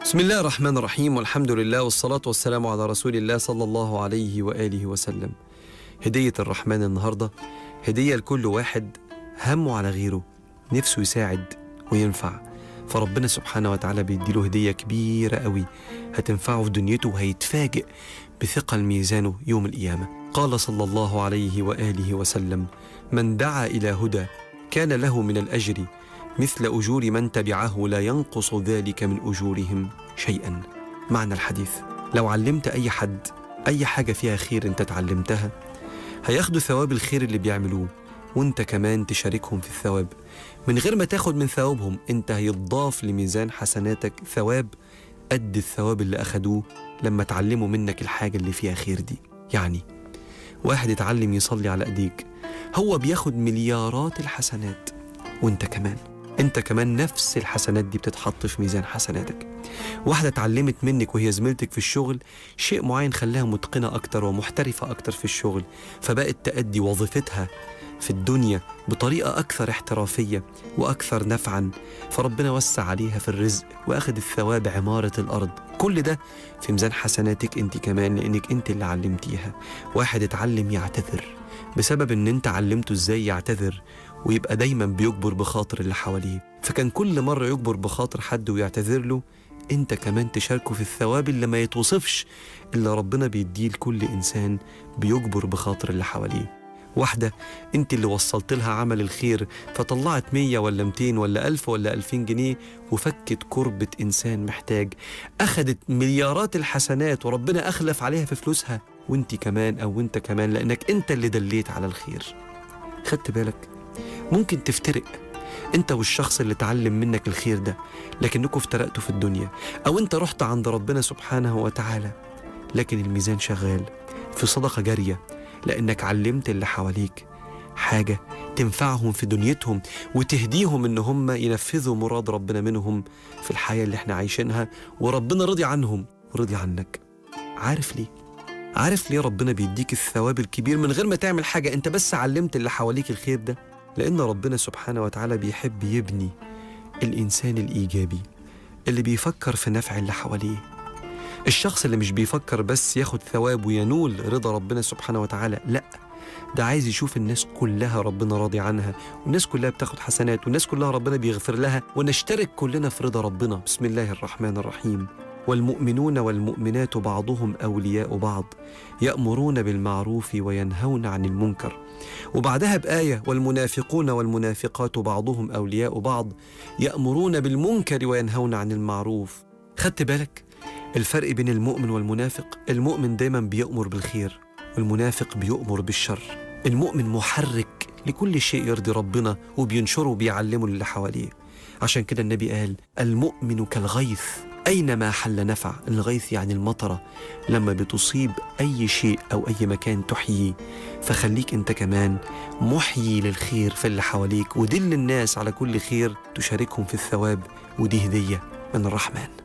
بسم الله الرحمن الرحيم والحمد لله والصلاة والسلام على رسول الله صلى الله عليه وآله وسلم هدية الرحمن النهاردة هدية لكل واحد همه على غيره نفسه يساعد وينفع فربنا سبحانه وتعالى بيديله هدية كبيرة قوي هتنفعه في دنيته وهيتفاجئ بثقل ميزانه يوم القيامة قال صلى الله عليه وآله وسلم من دعا إلى هدى كان له من الأجر مثل أجور من تبعه لا ينقص ذلك من أجورهم شيئا معنى الحديث لو علمت أي حد أي حاجة فيها خير أنت اتعلمتها هياخدوا ثواب الخير اللي بيعملوه وانت كمان تشاركهم في الثواب من غير ما تاخد من ثوابهم انت هيتضاف لميزان حسناتك ثواب قد الثواب اللي أخدوه لما اتعلموا منك الحاجة اللي فيها خير دي يعني واحد اتعلم يصلي على ايديك هو بياخد مليارات الحسنات وانت كمان انت كمان نفس الحسنات دي بتتحط في ميزان حسناتك واحدة اتعلمت منك وهي زميلتك في الشغل شيء معين خلاها متقنة أكتر ومحترفة أكتر في الشغل فبقت تأدي وظيفتها في الدنيا بطريقة أكثر احترافية وأكثر نفعا فربنا وسع عليها في الرزق وأخذ الثواب عمارة الأرض كل ده في ميزان حسناتك انت كمان لأنك انت اللي علمتيها واحد اتعلم يعتذر بسبب ان انت علمته ازاي يعتذر ويبقى دايما بيجبر بخاطر اللي حواليه فكان كل مرة يجبر بخاطر حد ويعتذر له انت كمان تشاركه في الثواب اللي ما يتوصفش اللي ربنا بيديه لكل انسان بيجبر بخاطر اللي حواليه واحدة انت اللي وصلت لها عمل الخير فطلعت مية ولا ميتين ولا ألف ولا ألفين جنيه وفكت كربة إنسان محتاج أخدت مليارات الحسنات وربنا أخلف عليها في فلوسها وانت كمان أو انت كمان لأنك انت اللي دليت على الخير خدت بالك ممكن تفترق انت والشخص اللي اتعلم منك الخير ده لكنكم افترقتوا في الدنيا او انت رحت عند ربنا سبحانه وتعالى لكن الميزان شغال في صدقة جارية لأنك علمت اللي حواليك حاجة تنفعهم في دنيتهم وتهديهم إن هم ينفذوا مراد ربنا منهم في الحياة اللي احنا عايشينها وربنا رضي عنهم ورضي عنك عارف ليه؟ عارف ليه ربنا بيديك الثواب الكبير من غير ما تعمل حاجة انت بس علمت اللي حواليك الخير ده لأن ربنا سبحانه وتعالى بيحب يبني الإنسان الإيجابي اللي بيفكر في نفع اللي حواليه الشخص اللي مش بيفكر بس ياخد ثواب وينول رضا ربنا سبحانه وتعالى لا ده عايز يشوف الناس كلها ربنا راضي عنها والناس كلها بتاخد حسنات والناس كلها ربنا بيغفر لها ونشترك كلنا في رضا ربنا بسم الله الرحمن الرحيم والمؤمنون والمؤمنات بعضهم أولياء بعض يأمرون بالمعروف وينهون عن المنكر وبعدها بآية والمنافقون والمنافقات بعضهم أولياء بعض يأمرون بالمنكر وينهون عن المعروف خدت بالك الفرق بين المؤمن والمنافق المؤمن دايما بيأمر بالخير والمنافق بيؤمر بالشر المؤمن محرك لكل شيء يرضي ربنا وبينشره وبيعلمه للي حواليه عشان كده النبي قال المؤمن كالغيث أينما حل نفع الغيث يعني المطرة لما بتصيب أي شيء أو أي مكان تحييه فخليك أنت كمان محيي للخير في اللي حواليك ودل الناس على كل خير تشاركهم في الثواب ودي هدية من الرحمن